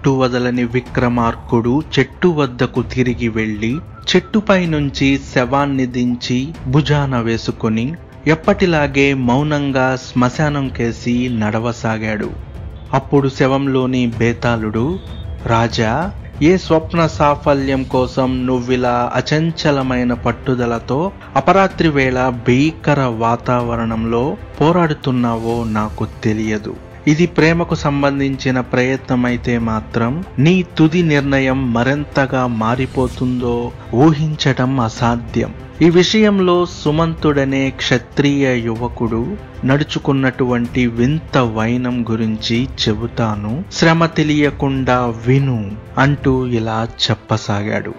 పట్టువదలని విక్రమార్కుడు చెట్టు వద్దకు తిరిగి వెళ్ళి చెట్టుపై నుంచి శవాన్ని దించి భుజాన వేసుకుని ఎప్పటిలాగే మౌనంగా శ్మశానం కేసి నడవసాగాడు అప్పుడు శవంలోని బేతాళుడు రాజా ఏ స్వప్న సాఫల్యం కోసం నువ్విలా అచంచలమైన పట్టుదలతో అపరాత్రి వేళ భీకర వాతావరణంలో పోరాడుతున్నావో నాకు తెలియదు ఇది ప్రేమకు సంబంధించిన ప్రయత్నమైతే మాత్రం నీ తుది నిర్ణయం మరింతగా మారిపోతుందో ఊహించటం అసాధ్యం ఈ విషయంలో సుమంతుడనే క్షత్రియ యువకుడు నడుచుకున్నటువంటి వింత వైనం గురించి చెబుతాను శ్రమ తెలియకుండా విను అంటూ ఇలా చెప్పసాగాడు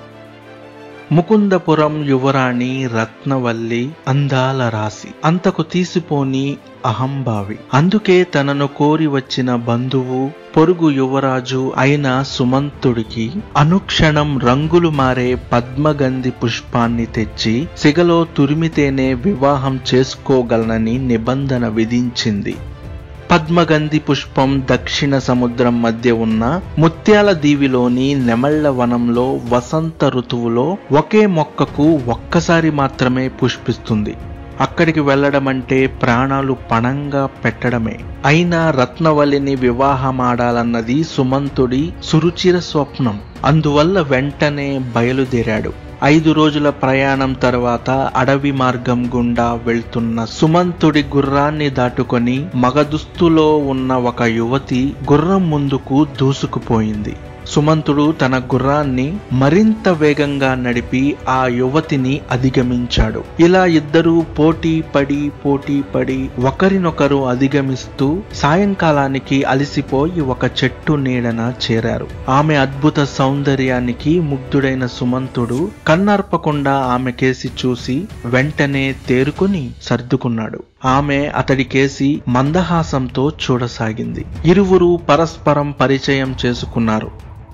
ముకుందపురం యువరాణి రత్నవల్లి అందాల రాశి అంతకు తీసిపోని అహంభావి అందుకే తనను కోరి వచ్చిన బంధువు పొరుగు యువరాజు అయిన సుమంతుడికి అనుక్షణం రంగులు మారే పద్మగంధి పుష్పాన్ని తెచ్చి సిగలో తురిమితేనే వివాహం చేసుకోగలనని నిబంధన విధించింది పద్మగంధి పుష్పం దక్షిణ సముద్రం మధ్య ఉన్న ముత్యాల దీవిలోని నెమళ్ల వనంలో వసంత ఋతువులో ఒకే మొక్కకు ఒక్కసారి మాత్రమే పుష్పిస్తుంది అక్కడికి వెళ్ళడం అంటే ప్రాణాలు పణంగా పెట్టడమే అయినా రత్నవల్లిని వివాహమాడాలన్నది సుమంతుడి సురుచిర స్వప్నం అందువల్ల వెంటనే బయలుదేరాడు ఐదు రోజుల ప్రయాణం తర్వాత అడవి మార్గం గుండా వెళ్తున్న సుమంతుడి గుర్రాన్ని దాటుకొని మగదుస్తులో ఉన్న ఒక యువతి గుర్రం ముందుకు దూసుకుపోయింది సుమంతుడు తన గుర్రాన్ని మరింత వేగంగా నడిపి ఆ యువతిని అధిగమించాడు ఇలా ఇద్దరూ పోటీ పడి పోటీ పడి ఒకరినొకరు అధిగమిస్తూ సాయంకాలానికి అలసిపోయి ఒక చెట్టు నీడన చేరారు ఆమె అద్భుత సౌందర్యానికి ముగ్ధుడైన సుమంతుడు కన్నార్పకుండా ఆమె కేసి చూసి వెంటనే తేరుకుని సర్దుకున్నాడు ఆమె అతడి కేసి మందహాసంతో చూడసాగింది ఇరువురు పరస్పరం పరిచయం చేసుకున్నారు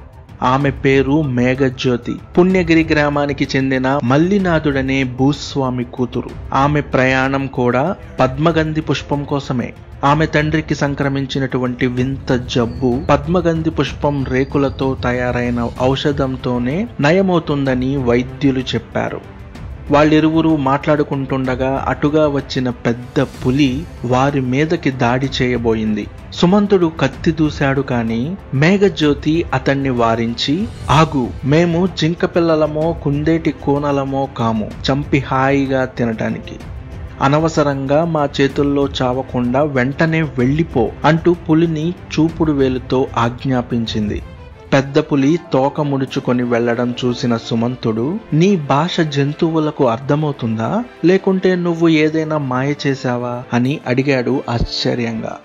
ఆమె పేరు మేఘజ్యోతి పుణ్యగిరి గ్రామానికి చెందిన మల్లినాథుడనే భూస్వామి కూతురు ఆమె ప్రయాణం కూడా పద్మగంధి పుష్పం కోసమే ఆమె తండ్రికి సంక్రమించినటువంటి వింత జబ్బు పద్మగంధి పుష్పం రేకులతో తయారైన ఔషధంతోనే నయమవుతుందని వైద్యులు చెప్పారు వాళ్ళిరువురు మాట్లాడుకుంటుండగా అటుగా వచ్చిన పెద్ద పులి వారి మీదకి దాడి చేయబోయింది సుమంతుడు కత్తి దూశాడు కాని మేఘజ్యోతి అతన్ని వారించి ఆగు మేము జింక పిల్లలమో కుందేటి కోనలమో కాము చంపి హాయిగా తినటానికి అనవసరంగా మా చేతుల్లో చావకుండా వెంటనే వెళ్ళిపో అంటూ పులిని చూపుడు వేలుతో ఆజ్ఞాపించింది పెద్ద పులి తోక ముడుచుకొని వెళ్లడం చూసిన సుమంతుడు నీ భాష జంతువులకు అర్థమవుతుందా లేకుంటే నువ్వు ఏదైనా మాయ చేశావా అని అడిగాడు ఆశ్చర్యంగా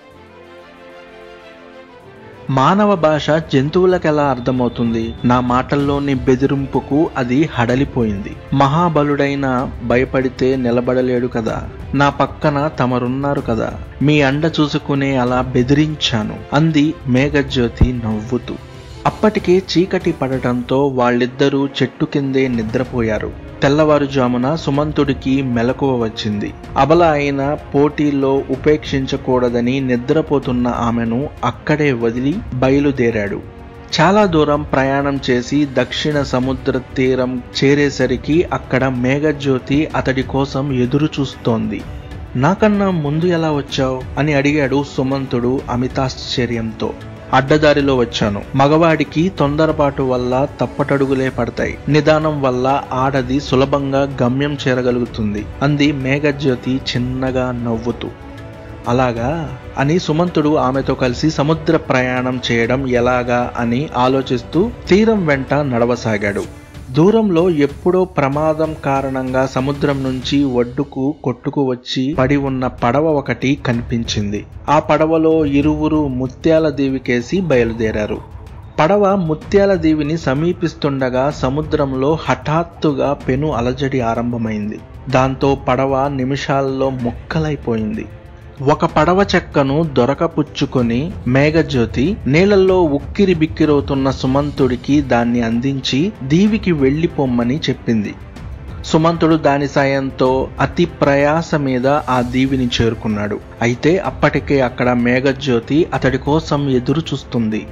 మానవ భాష జంతువులకు ఎలా అర్థమవుతుంది నా మాటల్లోని బెదిరింపుకు అది హడలిపోయింది మహాబలుడైన భయపడితే నిలబడలేడు కదా నా పక్కన తమరున్నారు కదా మీ అండ చూసుకునే అలా బెదిరించాను అంది మేఘజ్యోతి నవ్వుతూ అప్పటికే చీకటి పడటంతో వాళ్ళిద్దరూ చెట్టు కిందే నిద్రపోయారు తెల్లవారుజామున సుమంతుడికి మెలకువ వచ్చింది అబల అయిన పోటీల్లో ఉపేక్షించకూడదని నిద్రపోతున్న ఆమెను అక్కడే వదిలి బయలుదేరాడు చాలా దూరం ప్రయాణం చేసి దక్షిణ సముద్ర తీరం చేరేసరికి అక్కడ మేఘజ్యోతి అతడి కోసం ఎదురు చూస్తోంది నాకన్నా ముందు ఎలా వచ్చావు అని అడిగాడు సుమంతుడు అమితాశ్చర్యంతో అడ్డదారిలో వచ్చాను మగవాడికి తొందరపాటు వల్ల తప్పటడుగులే పడతాయి నిదానం వల్ల ఆడది సులభంగా గమ్యం చేరగలుగుతుంది అంది మేఘజ్యోతి చిన్నగా నవ్వుతూ అలాగా అని సుమంతుడు ఆమెతో కలిసి సముద్ర ప్రయాణం చేయడం ఎలాగా అని ఆలోచిస్తూ తీరం వెంట నడవసాగాడు దూరంలో ఎప్పుడో ప్రమాదం కారణంగా సముద్రం నుంచి ఒడ్డుకు కొట్టుకు వచ్చి పడి ఉన్న పడవ ఒకటి కనిపించింది ఆ పడవలో ఇరువురు ముత్యాల దీవికేసి బయలుదేరారు పడవ ముత్యాల దీవిని సమీపిస్తుండగా సముద్రంలో హఠాత్తుగా పెను అలజడి ఆరంభమైంది దాంతో పడవ నిమిషాల్లో ముక్కలైపోయింది ఒక పడవ చెక్కను దొరకపుచ్చుకొని మేఘజ్యోతి నీళ్ళల్లో ఉక్కిరి బిక్కిరవుతున్న సుమంతుడికి దాన్ని అందించి దీవికి వెళ్ళిపోమ్మని చెప్పింది సుమంతుడు దాని సాయంతో అతి ప్రయాస మీద ఆ దీవిని చేరుకున్నాడు అయితే అప్పటికే అక్కడ మేఘజ్యోతి అతడి కోసం ఎదురు చూస్తుంది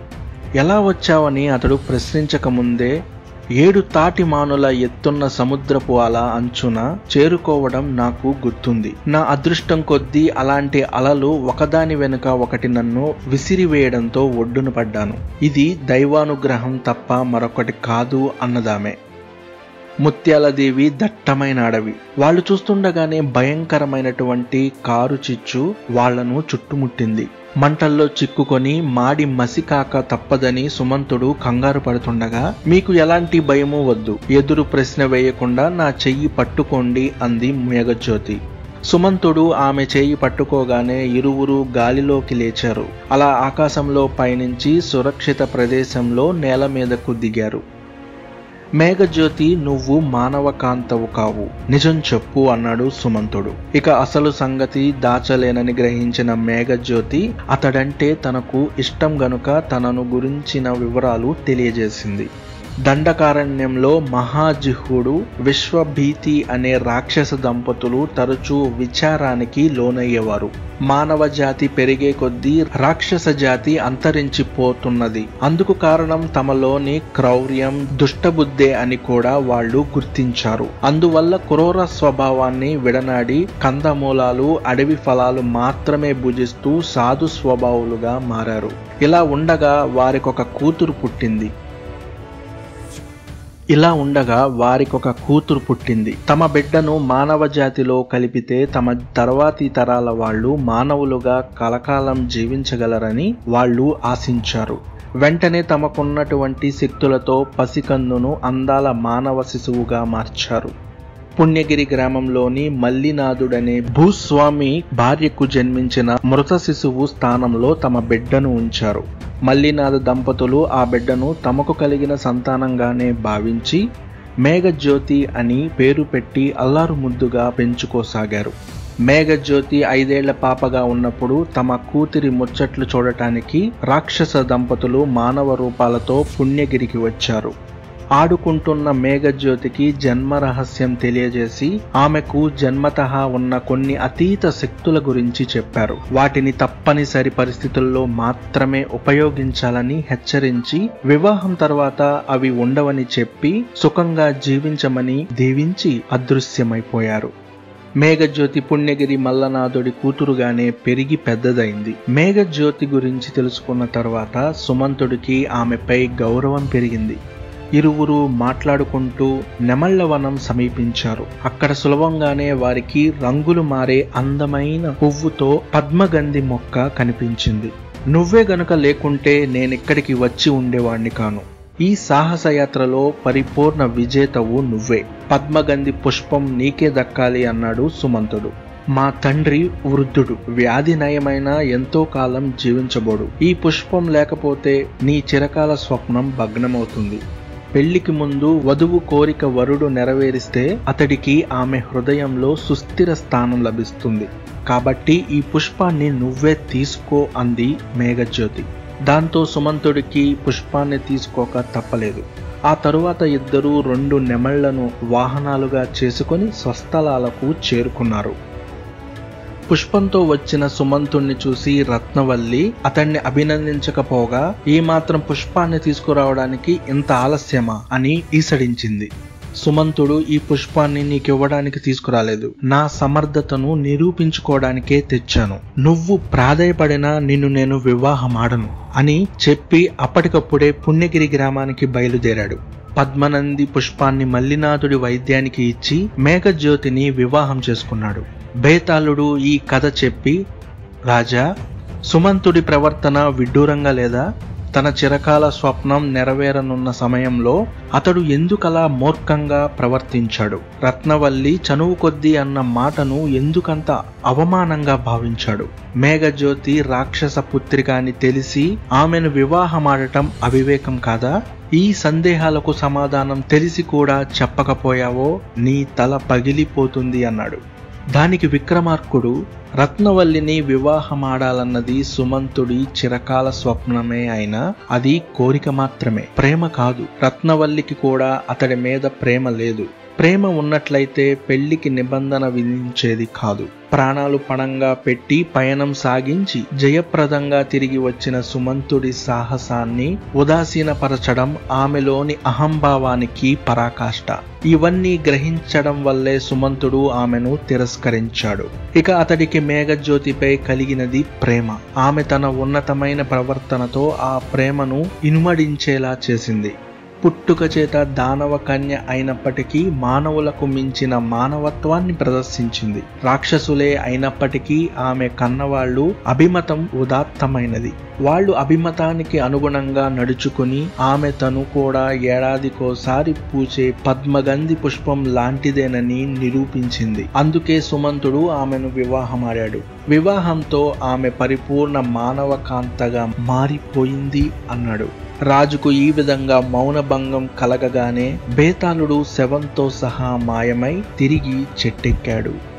ఎలా వచ్చావని అతడు ప్రశ్నించకముందే ఏడు తాటి మానుల ఎత్తున్న సముద్రపు అల అంచున చేరుకోవడం నాకు గుర్తుంది నా అదృష్టం కొద్దీ అలాంటి అలలు ఒకదాని వెనుక ఒకటి నన్ను విసిరివేయడంతో ఒడ్డున పడ్డాను ఇది దైవానుగ్రహం తప్ప మరొకటి కాదు అన్నదామే ముత్యాలదేవి దట్టమైన అడవి వాళ్ళు చూస్తుండగానే భయంకరమైనటువంటి కారు చిచ్చు వాళ్లను చుట్టుముట్టింది మంటల్లో చిక్కుకొని మాడి మసికాక తప్పదని సుమంతుడు కంగారు పడుతుండగా మీకు ఎలాంటి భయము వద్దు ఎదురు ప్రశ్న వేయకుండా నా చెయ్యి పట్టుకోండి అంది మేఘజ్యోతి సుమంతుడు ఆమె చేయి పట్టుకోగానే ఇరువురు గాలిలోకి లేచారు అలా ఆకాశంలో పయనించి సురక్షిత ప్రదేశంలో నేల మీదకు దిగారు మేఘజ్యోతి నువ్వు మానవ కాంతవు కావు నిజం చెప్పు అన్నాడు సుమంతుడు ఇక అసలు సంగతి దాచలేనని గ్రహించిన మేఘజ్యోతి అతడంటే తనకు ఇష్టం గనుక తనను గురించిన వివరాలు తెలియజేసింది దండకారణ్యంలో మహాజిహ్వుడు విశ్వభీతి అనే రాక్షస దంపతులు తరచూ విచారానికి లోనయ్యేవారు మానవ జాతి పెరిగే కొద్దీ రాక్షస జాతి అంతరించిపోతున్నది అందుకు కారణం తమలోని క్రౌర్యం దుష్టబుద్ధే అని కూడా వాళ్ళు గుర్తించారు అందువల్ల క్రూర స్వభావాన్ని విడనాడి కందమూలాలు అడవి ఫలాలు మాత్రమే భుజిస్తూ సాధు స్వభావులుగా మారారు ఇలా ఉండగా వారికొక కూతురు పుట్టింది ఇలా ఉండగా వారికొక కూతురు పుట్టింది తమ బిడ్డను మానవ జాతిలో కలిపితే తమ తర్వాతి తరాల వాళ్ళు మానవులుగా కలకాలం జీవించగలరని వాళ్ళు ఆశించారు వెంటనే తమకున్నటువంటి శక్తులతో పసికందును అందాల మానవ శిశువుగా మార్చారు పుణ్యగిరి గ్రామంలోని మల్లినాథుడనే భూస్వామి భార్యకు జన్మించిన మృత శిశువు స్థానంలో తమ బిడ్డను ఉంచారు మల్లినాథ దంపతులు ఆ బిడ్డను తమకు కలిగిన సంతానంగానే భావించి మేఘజ్యోతి అని పేరు పెట్టి అల్లారు ముద్దుగా పెంచుకోసాగారు మేఘజ్యోతి ఐదేళ్ల పాపగా ఉన్నప్పుడు తమ కూతురి ముచ్చట్లు చూడటానికి రాక్షస దంపతులు మానవ రూపాలతో పుణ్యగిరికి వచ్చారు ఆడుకుంటున్న మేఘజ్యోతికి జన్మ రహస్యం తెలియజేసి ఆమెకు జన్మతః ఉన్న కొన్ని అతీత శక్తుల గురించి చెప్పారు వాటిని తప్పనిసరి పరిస్థితుల్లో మాత్రమే ఉపయోగించాలని హెచ్చరించి వివాహం తర్వాత అవి ఉండవని చెప్పి సుఖంగా జీవించమని దీవించి అదృశ్యమైపోయారు మేఘజ్యోతి పుణ్యగిరి మల్లనాథుడి కూతురుగానే పెరిగి పెద్దదైంది మేఘజ్యోతి గురించి తెలుసుకున్న తర్వాత సుమంతుడికి ఆమెపై గౌరవం పెరిగింది ఇరువురు మాట్లాడుకుంటూ నెమళ్లవనం సమీపించారు అక్కడ సులభంగానే వారికి రంగులు మారే అందమైన పువ్వుతో పద్మగంధి మొక్క కనిపించింది నువ్వే గనుక లేకుంటే నేనిక్కడికి వచ్చి ఉండేవాణ్ణి కాను ఈ సాహసయాత్రలో పరిపూర్ణ విజేతవు నువ్వే పద్మగంధి పుష్పం నీకే దక్కాలి అన్నాడు సుమంతుడు మా తండ్రి వృద్ధుడు వ్యాధి నయమైన ఎంతో కాలం జీవించబోడు ఈ పుష్పం లేకపోతే నీ చిరకాల స్వప్నం భగ్నమవుతుంది పెళ్లికి ముందు వధువు కోరిక వరుడు నెరవేరిస్తే అతడికి ఆమె హృదయంలో సుస్థిర స్థానం లభిస్తుంది కాబట్టి ఈ పుష్పాన్ని నువ్వే తీసుకో అంది మేఘజ్యోతి దాంతో సుమంతుడికి పుష్పాన్ని తీసుకోక తప్పలేదు ఆ తరువాత ఇద్దరూ రెండు నెమళ్లను వాహనాలుగా చేసుకొని స్వస్థలాలకు చేరుకున్నారు పుష్పంతో వచ్చిన సుమంతుణ్ణి చూసి రత్నవల్లి అతన్ని అభినందించకపోగా ఈ మాత్రం పుష్పాన్ని తీసుకురావడానికి ఇంత ఆలస్యమా అని ఈసడించింది సుమంతుడు ఈ పుష్పాన్ని నీకివ్వడానికి తీసుకురాలేదు నా సమర్థతను నిరూపించుకోవడానికే తెచ్చాను నువ్వు ప్రాధాయపడినా నిన్ను నేను వివాహమాడను అని చెప్పి అప్పటికప్పుడే పుణ్యగిరి గ్రామానికి బయలుదేరాడు పద్మనంది పుష్పాన్ని మల్లినాథుడి వైద్యానికి ఇచ్చి మేఘజ్యోతిని వివాహం చేసుకున్నాడు బేతాళుడు ఈ కథ చెప్పి రాజా సుమంతుడి ప్రవర్తన విడ్డూరంగా లేదా తన చిరకాల స్వప్నం నెరవేరనున్న సమయంలో అతడు ఎందుకలా మూర్ఖంగా ప్రవర్తించాడు రత్నవల్లి చనువు కొద్దీ అన్న మాటను ఎందుకంత అవమానంగా భావించాడు మేఘజ్యోతి రాక్షస పుత్రిక అని తెలిసి ఆమెను వివాహమాడటం అవివేకం కాదా ఈ సందేహాలకు సమాధానం తెలిసి కూడా చెప్పకపోయావో నీ తల పగిలిపోతుంది అన్నాడు దానికి విక్రమార్కుడు రత్నవల్లిని వివాహమాడాలన్నది సుమంతుడి చిరకాల స్వప్నమే అయినా అది కోరిక మాత్రమే ప్రేమ కాదు రత్నవల్లికి కూడా అతడి మీద ప్రేమ లేదు ప్రేమ ఉన్నట్లయితే పెళ్లికి నిబంధన విధించేది కాదు ప్రాణాలు పణంగా పెట్టి పయనం సాగించి జయప్రదంగా తిరిగి వచ్చిన సుమంతుడి సాహసాన్ని ఉదాసీనపరచడం ఆమెలోని అహంభావానికి పరాకాష్ట ఇవన్నీ గ్రహించడం వల్లే సుమంతుడు ఆమెను తిరస్కరించాడు ఇక అతడికి మేఘజ్యోతిపై కలిగినది ప్రేమ ఆమె తన ఉన్నతమైన ప్రవర్తనతో ఆ ప్రేమను ఇనుమడించేలా చేసింది పుట్టుక చేత దానవ కన్య అయినప్పటికీ మానవులకు మించిన మానవత్వాన్ని ప్రదర్శించింది రాక్షసులే అయినప్పటికీ ఆమె కన్నవాళ్ళు అభిమతం ఉదాత్తమైనది వాళ్ళు అభిమతానికి అనుగుణంగా నడుచుకుని ఆమె తను కూడా ఏడాదికోసారి పూచే పద్మగంధి పుష్పం లాంటిదేనని నిరూపించింది అందుకే సుమంతుడు ఆమెను వివాహమాడాడు వివాహంతో ఆమె పరిపూర్ణ మానవ కాంతగా మారిపోయింది అన్నాడు రాజుకు ఈ విధంగా మౌనభంగం కలగగానే బేతాళుడు శవంతో సహా మాయమై తిరిగి చెట్టెక్కాడు